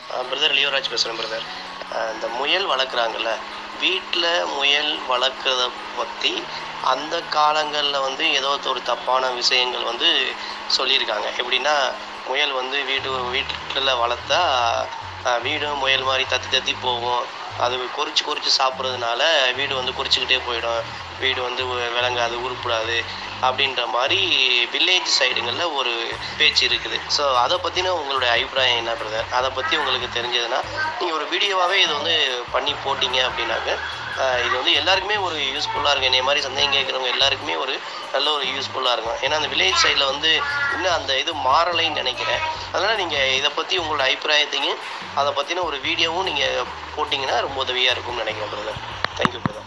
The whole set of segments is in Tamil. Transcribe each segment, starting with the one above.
பிரதர் லியோராஜ் பேசுகிறேன் பிரதர் இந்த முயல் வளர்க்குறாங்கல்ல வீட்டில் முயல் வளர்க்குறத பற்றி அந்த காலங்களில் வந்து ஏதோ ஒரு தப்பான விஷயங்கள் வந்து சொல்லியிருக்காங்க எப்படின்னா முயல் வந்து வீடு வீட்டில் வளர்த்தா அஹ், வீடும் முயல் மாதிரி தத்தி தத்தி போகும் அது கொறிச்சு கொறிச்சு சாப்பிட்றதுனால வீடு வந்து கொறிச்சிக்கிட்டே போயிடும் வீடு வந்து வி- விளங்காது உருப்படாது அப்படின்ற மாதிரி வில்லேஜ் சைடுங்களில் ஒரு பேச்சு இருக்குது ஸோ அதை பற்றின உங்களுடைய அபிப்பிராயம் என்ன பிரதர் அதை பற்றி உங்களுக்கு தெரிஞ்சதுன்னா நீங்கள் ஒரு வீடியோவாகவே இது வந்து பண்ணி போட்டீங்க அப்படின்னாக்க ஆஹ் இது வந்து எல்லாருக்குமே ஒரு யூஸ்ஃபுல்லாக இருக்கும் என்னைய மாதிரி சந்தேகம் கேட்குறவங்க எல்லாருக்குமே ஒரு நல்ல ஒரு யூஸ்ஃபுல்லாக இருக்கும் ஏன்னா அந்த வில்லேஜ் சைடில் வந்து இன்னும் அந்த இது மாறலைன்னு நினைக்கிறேன் அதனால் நீங்கள் இதை பற்றி உங்களோட அபிப்பிராயத்தையும் அதை பற்றின ஒரு வீடியோவும் நீங்கள் போட்டிங்கன்னா ரொம்ப உதவியாக இருக்கும்னு நினைக்கிறேன் brother thank you brother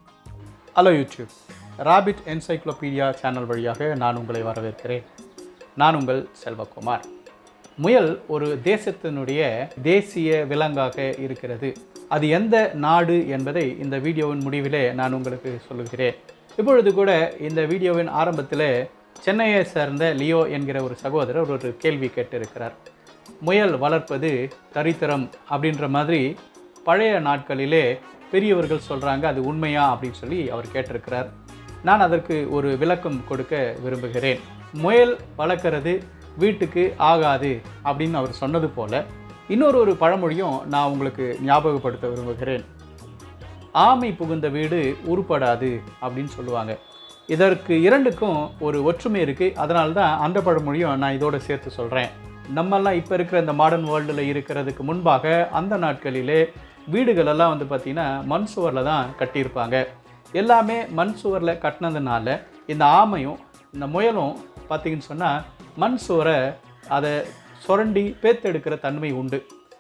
hello YouTube rabbit encyclopedia channel வழியாக நான் உங்களை வரவேற்கிறேன் நான் உங்கள் செல்வகுமார் முயல் ஒரு தேசத்தினுடைய தேசிய விலங்காக இருக்கிறது அது எந்த நாடு என்பதை இந்த வீடியோவின் முடிவிலே நான் உங்களுக்கு சொல்லுகிறேன் இப்பொழுது கூட இந்த வீடியோவின் ஆரம்பத்தில் சென்னையை சேர்ந்த லியோ என்கிற ஒரு சகோதரர் ஒரு கேள்வி கேட்டிருக்கிறார் முயல் வளர்ப்பது தரித்திரம் அப்படின்ற மாதிரி பழைய நாட்களிலே பெரியவர்கள் சொல்கிறாங்க அது உண்மையா அப்படின்னு சொல்லி அவர் கேட்டிருக்கிறார் நான் அதற்கு ஒரு விளக்கம் கொடுக்க விரும்புகிறேன் முயல் வளர்க்குறது வீட்டுக்கு ஆகாது அப்படின்னு அவர் சொன்னது போல இன்னொரு ஒரு பழமொழியும் நான் உங்களுக்கு ஞாபகப்படுத்த விரும்புகிறேன் ஆமை புகுந்த வீடு உருப்படாது அப்படின்னு சொல்லுவாங்க இதற்கு இரண்டுக்கும் ஒரு ஒற்றுமை இருக்குது அதனால தான் அந்த பழமொழியும் நான் இதோட சேர்த்து சொல்கிறேன் நம்மெல்லாம் இப்போ இருக்கிற இந்த மாடர்ன் வேர்ல்டில் இருக்கிறதுக்கு முன்பாக அந்த நாட்களிலே வீடுகளெல்லாம் வந்து பார்த்திங்கன்னா மண் சுவரில் தான் கட்டியிருப்பாங்க எல்லாமே மண் சுவரில் கட்டினதுனால இந்த ஆமையும் இந்த முயலும் பார்த்தீங்கன்னு சொன்னால் மண் சுவரை அதை சுரண்டி பேத்தெடுக்கிற தன்மை உண்டு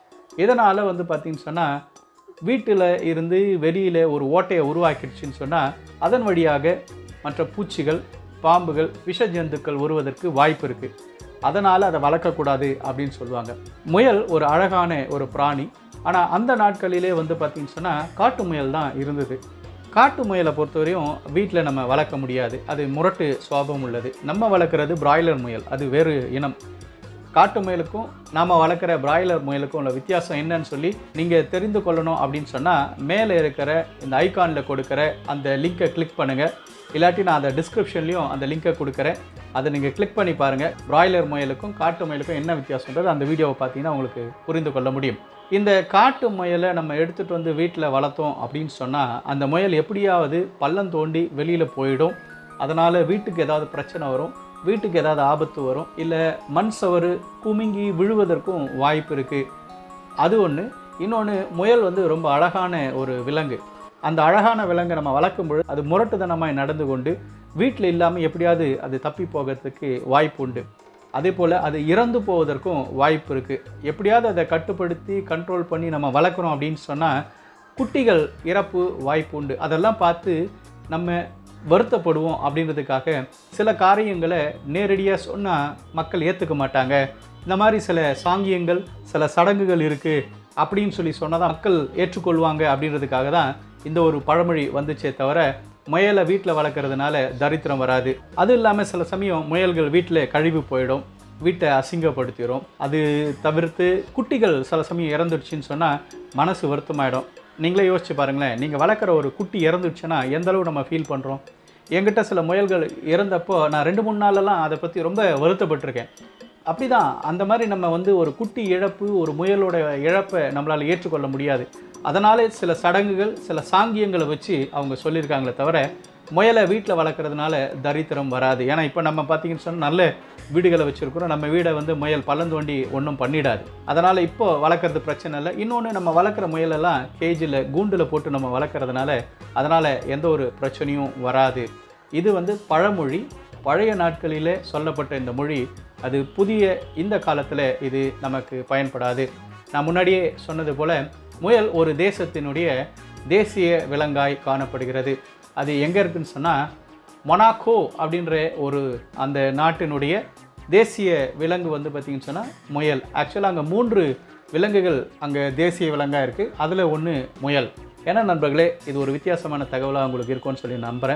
இதனால் வந்து பார்த்தீங்கன்னு சொன்னால் வீட்டில் இருந்து வெளியில் ஒரு ஓட்டையை உருவாக்கிடுச்சுன்னு சொன்னால் அதன் வழியாக மற்ற பூச்சிகள் பாம்புகள் விஷ ஜந்துக்கள் வருவதற்கு வாய்ப்பு இருக்குது அதனால் அதை வளர்க்கக்கூடாது அப்படின்னு சொல்லுவாங்க முயல் ஒரு அழகான ஒரு பிராணி ஆனால் அந்த நாட்களிலே வந்து பார்த்தீங்கன்னு சொன்னால் காட்டு முயல் தான் இருந்தது காட்டு முயலை பொறுத்தவரையும் வீட்டில் நம்ம வளர்க்க முடியாது அது முரட்டு சுவாபம் உள்ளது நம்ம வளர்க்குறது பிராய்லர் முயல் அது வேறு இனம் காட்டு முயலுக்கும் நாம் வளர்க்குற பிராய்லர் முயலுக்கும் உள்ள வித்தியாசம் என்னன்னு சொல்லி நீங்கள் தெரிந்து கொள்ளணும் அப்படின்னு சொன்னால் மேலே இருக்கிற இந்த ஐகானில் கொடுக்குற அந்த லிங்கை கிளிக் பண்ணுங்கள் இல்லாட்டி நான் அந்த டிஸ்கிரிப்ஷன்லேயும் அந்த லிங்கை கொடுக்குறேன் அதை நீங்கள் கிளிக் பண்ணி பாருங்கள் பிராய்லர் முயலுக்கும் காட்டு முயலுக்கும் என்ன வித்தியாசன்றது அந்த வீடியோவை பார்த்தீங்கன்னா உங்களுக்கு புரிந்து கொள்ள முடியும் இந்த காட்டு முயலை நம்ம எடுத்துகிட்டு வந்து வீட்டில் வளர்த்தோம் அப்படின்னு சொன்னால் அந்த முயல் எப்படியாவது பள்ளம் தோண்டி வெளியில் போயிடும் அதனால் வீட்டுக்கு ஏதாவது பிரச்சனை வரும் வீட்டுக்கு ஏதாவது ஆபத்து வரும் இல்லை மண் சவறு குலுங்கி விழுவதற்கும் வாய்ப்பு இருக்குது அது ஒன்று இன்னொன்று முயல் வந்து ரொம்ப அழகான ஒரு விலங்கு அந்த அழகான விலங்கை நம்ம வளர்க்கும் பொழுது அது முரட்டுத்தனமாய் நடந்து கொண்டு வீட்டில் இல்லாமல் எப்படியாவது அது தப்பி போகிறதுக்கு வாய்ப்பு உண்டு அதே போல் அது இறந்து போவதற்கும் வாய்ப்பு இருக்குது எப்படியாவது அதை கட்டுப்படுத்தி கண்ட்ரோல் பண்ணி நம்ம வளர்க்குறோம் அப்படின்னு சொன்னால் குட்டிகள் இறப்பு வாய்ப்பு உண்டு அதெல்லாம் பார்த்து நம்ம வருத்தப்படுவோம் அப்படின்றதுக்காக சில காரியங்களை நேரடியாக சொன்னால் மக்கள் ஏற்றுக்க மாட்டாங்க இந்த மாதிரி சில சாங்கியங்கள் சில சடங்குகள் இருக்குது அப்படின்னு சொல்லி சொன்னதான் மக்கள் ஏற்றுக்கொள்வாங்க அப்படின்றதுக்காக தான் இந்த ஒரு பழமொழி வந்துச்சே தவிர முயலை வீட்டில் வளர்க்குறதுனால தரித்திரம் வராது அது இல்லாமல் சில சமயம் முயல்கள் வீட்டில் கழிவு போயிடும் வீட்டை அசிங்கப்படுத்திடும் அது தவிர்த்து குட்டிகள் சில சமயம் இறந்துடுச்சுன்னு சொன்னால் மனசு வருத்தமாயிடும் நீங்களே யோசிச்சு பாருங்களேன் நீங்கள் வளர்க்குற ஒரு குட்டி இறந்துடுச்சுன்னா எந்த அளவு நம்ம ஃபீல் பண்ணுறோம் என்கிட்ட சில முயல்கள் இறந்தப்போ நான் ரெண்டு மூணு நாளெல்லாம் அதை பற்றி ரொம்ப வருத்தப்பட்டிருக்கேன் அப்படிதான் அந்த மாதிரி நம்ம வந்து ஒரு குட்டி இழப்பு ஒரு முயலோட இழப்பை நம்மளால் ஏற்றுக்கொள்ள முடியாது அதனாலே சில சடங்குகள் சில சாங்கியங்களை வச்சு அவங்க சொல்லியிருக்காங்களே தவிர முயலை வீட்டில் வளர்க்குறதுனால தரித்திரம் வராது ஏன்னா இப்போ நம்ம பார்த்தீங்கன்னு சொன்னால் நல்ல வீடுகளை வச்சுருக்கிறோம் நம்ம வீடை வந்து முயல் பள்ளம் தோண்டி ஒன்றும் பண்ணிடாது அதனால் இப்போ வளர்க்குறது பிரச்சனை இல்லை இன்னொன்று நம்ம வளர்க்குற முயலெல்லாம் கேஜில் கூண்டில் போட்டு நம்ம வளர்க்குறதுனால அதனால் எந்த ஒரு பிரச்சனையும் வராது இது வந்து பழமொழி பழைய நாட்களிலே சொல்லப்பட்ட இந்த மொழி அது புதிய இந்த காலத்தில் இது நமக்கு பயன்படாது நான் முன்னாடியே சொன்னது போல் முயல் ஒரு தேசத்தினுடைய தேசிய விலங்காய் காணப்படுகிறது அது எங்கே இருக்குன்னு சொன்னால் மொனாக்கோ அப்படின்ற ஒரு அந்த நாட்டினுடைய தேசிய விலங்கு வந்து பார்த்திங்கன்னு சொன்னால் முயல் ஆக்சுவலாக அங்கே மூன்று விலங்குகள் அங்கே தேசிய விலங்காக இருக்குது அதில் ஒன்று முயல் ஏன்னா நண்பர்களே இது ஒரு வித்தியாசமான தகவலாக உங்களுக்கு இருக்கும்னு சொல்லி நம்புகிறேன்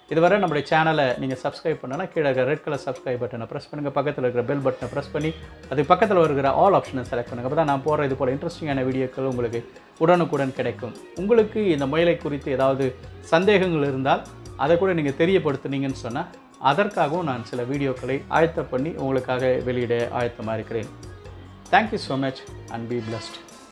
இதுவரை நம்முடைய சேனலை நீங்கள் சப்ஸ்கிரைப் பண்ணனா கீழே இருக்கிற ரெட் கலர் சப்ஸ்கிரைப் பட்டனை ப்ரெஸ் பண்ணுங்கள் பக்கத்தில் இருக்கிற பெல் பட்டனை ப்ரெஸ் பண்ணி அது பக்கத்தில் வருகிற ஆல் ஆப்ஷனை செலக்ட் பண்ணுங்கள் அப்போ தான் நான் போடுற இது போல் இன்ட்ரெஸ்டிங்கான வீடியோக்கள் உங்களுக்கு உடனுக்குடன் கிடைக்கும் உங்களுக்கு இந்த முயலை குறித்து ஏதாவது சந்தேகங்கள் இருந்தால் அதை கூட நீங்கள் தெரியப்படுத்துனீங்கன்னு சொன்னால் அதற்காகவும் நான் சில வீடியோக்களை ஆயத்த பண்ணி உங்களுக்காக வெளியிட ஆயத்தமாக இருக்கிறேன் thank you so much and be blessed